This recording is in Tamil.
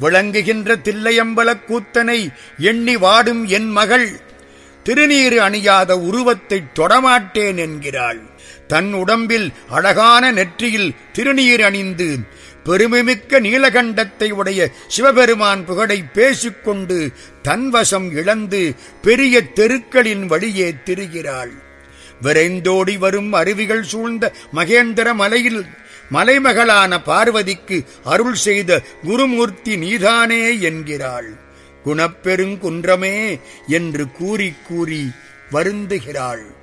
விளங்குகின்ற தில்லையம்பலக் கூத்தனை எண்ணி வாடும் என் மகள் திருநீறு அணியாத உருவத்தைத் தொடமாட்டேன் என்கிறாள் தன் உடம்பில் அழகான நெற்றியில் திருநீர் அணிந்து பெருமைமிக்க நீலகண்டத்தை உடைய சிவபெருமான் புகழை பேசிக்கொண்டு தன்வசம் இழந்து பெரிய தெருக்களின் வழியே திரிகிறாள் விரைந்தோடி வரும் அருவிகள் சூழ்ந்த மகேந்திர மலையில் மலைமகளான பார்வதிக்கு அருள் செய்த குருமூர்த்தி நீதானே என்கிறாள் குணப்பெருங்குன்றமே என்று கூறி கூறி வருந்துகிறாள்